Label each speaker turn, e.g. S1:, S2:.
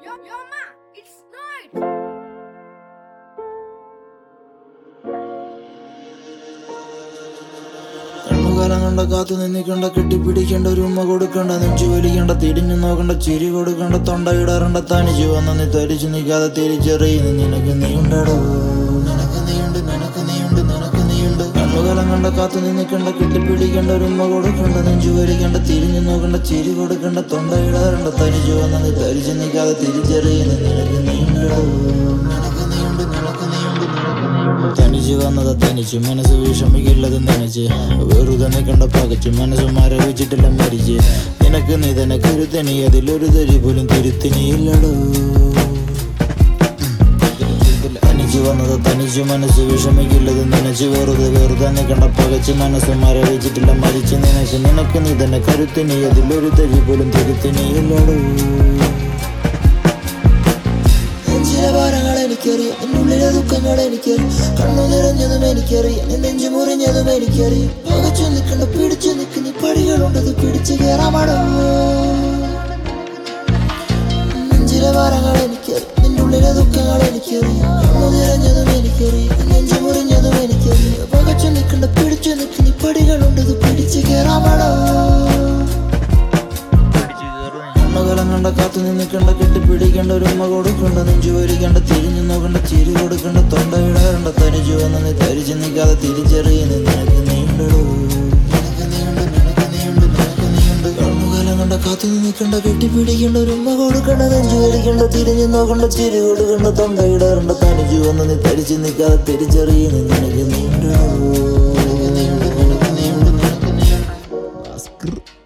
S1: Yo, yo, ma, it's night.
S2: കണ്ണുകാലം കണ്ട കാത്തു നിന്നിക്കണ്ട കെട്ടിപ്പിടിക്കേണ്ട ഒരു ഉമ്മ കൊടുക്കണ്ട നെഞ്ചു വലിക്കണ്ട തിരിഞ്ഞു നോക്കണ്ട ചിരി കൊടുക്കണ്ട തൊണ്ട ഇടാറണ്ട തനിച്ചു വന്ന നീ തരിച്ചു നിൽക്കാതെ തിരിച്ചറിയുന്നു നിനക്ക് നീ ഉണ്ടടോ നിനക്ക് നീയുണ്ട് നിനക്ക് നീയുണ്ട് നിനക്ക് നീയുണ്ട് കണ്ണുകാലം കണ്ട കാത്തു നിന്നിക്കണ്ട കെട്ടിപ്പിടിക്കേണ്ട ഒരു ഉമ്മ കൊടുക്കണ്ട നെഞ്ചു വലിക്കണ്ട തിരിഞ്ഞു നോക്കണ്ട ചിരി കൊടുക്കണ്ട തൊണ്ട ഇടാറണ്ട തനിച്ചു വന്ന നീ തരിച്ചു നിൽക്കാതെ തിരിച്ചറിയുന്നു നിനക്ക് നീ ഉണ്ടടോ നിനക്ക് നീയുണ്ട് നിനക്ക് നീയുണ്ട് നിനക്ക് നീയുണ്ട് തനിച്ച് വന്നത് തനിച്ച് മനസ്സ് വിഷമിക്കുള്ളത് നനച്ച് വെറുതെ നിൽക്കണ്ട പകച്ച് മനസ്സ് മരവിച്ചിട്ടില്ല മരിച്ച് നിനക്ക് നീ തന്നെ കരുത്തനി അതിലൊരു തരി പോലും തിരുത്തിനിയില്ലടോ തനിച്ച് വന്നത് തനിച്ച് മനസ്സ് വിഷമിക്കുള്ളത് നനച്ച് വെറുതെ വെറുതെ നിൽക്കണ്ട പകച്ച് മനസ്സ് മരവിച്ചിട്ടില്ല മരിച്ച് നിനക്ക് നിനക്ക് നീ തന്നെ കരുത്തിനി അതിലൊരു തരി പോലും തിരുത്തിനിയില്ലടോ നെഞ്ചിലെ ഭാരങ്ങൾ എനിക്കറിയാം എന്നുള്ളിലെ ദുഃഖങ്ങൾ എനിക്കറിയാം കണ്ണു നിറഞ്ഞതും എനിക്കറിയാം നീ നെഞ്ചു മുറിഞ്ഞതും എനിക്കറിയാം പകച്ചു നിൽക്കണ്ട പിടിച്ചു നിൽക്കുന്ന പടികളുണ്ടത് പിടിച്ചു കയറാമടോ നെഞ്ചിലെ ഭാരങ്ങൾ എനിക്കറിയാം നിന്റെ ഉള്ളിലെ ദുഃഖങ്ങൾ എനിക്കറിയാം കണ്ണു നിറഞ്ഞതും എനിക്കറിയാം നീ നെഞ്ചു മുറിഞ്ഞതും എനിക്കറിയാം പകച്ചു നിൽക്കണ്ട പിടിച്ചു നിൽക്കുന്ന പടികളുണ്ടത് പിടിച്ചു കയറാമടോ കണ്ണുകലം കണ്ട കാത്തു നിന്നിക്കണ്ട കെട്ടിപ്പിടിക്കേണ്ട ഒരു ഉമ്മ കൊടുക്കണ്ട നെഞ്ചു വരിക്കണ്ട തിരിഞ്ഞു നോക്കണ്ട ചിരി കൊടുക്കണ്ട തൊണ്ട ഇടാറണ്ട തനിച്ചു വന്ന നീ തരിച്ചു നിൽക്കാതെ തിരിച്ചറിയുന്നു നിനക്ക് നീണ്ടടോ നിനക്ക് നീയുണ്ട് നിനക്ക് നീയുണ്ട് നിനക്ക് നീയുണ്ട് കണ്ണുകാലം കണ്ട കാത്തു നിന്നിക്കണ്ട കെട്ടിപ്പിടിക്കേണ്ട ഒരു ഉമ്മ കൊടുക്കണ്ട നെഞ്ചു വരിക്കണ്ട തിരിഞ്ഞു നോക്കണ്ട ചിരി കൊടുക്കണ്ട തൊണ്ട ഇടാറണ്ട തനിച്ചു വന്ന നീ തരിച്ചു നിൽക്കാതെ തിരിച്ചറിയുന്നു നിനക്ക് നീണ്ടടോ നിനക്ക് നീയുണ്ട് നിനക്ക് നീയുണ്ട് നിനക്ക് നീയുണ്ട്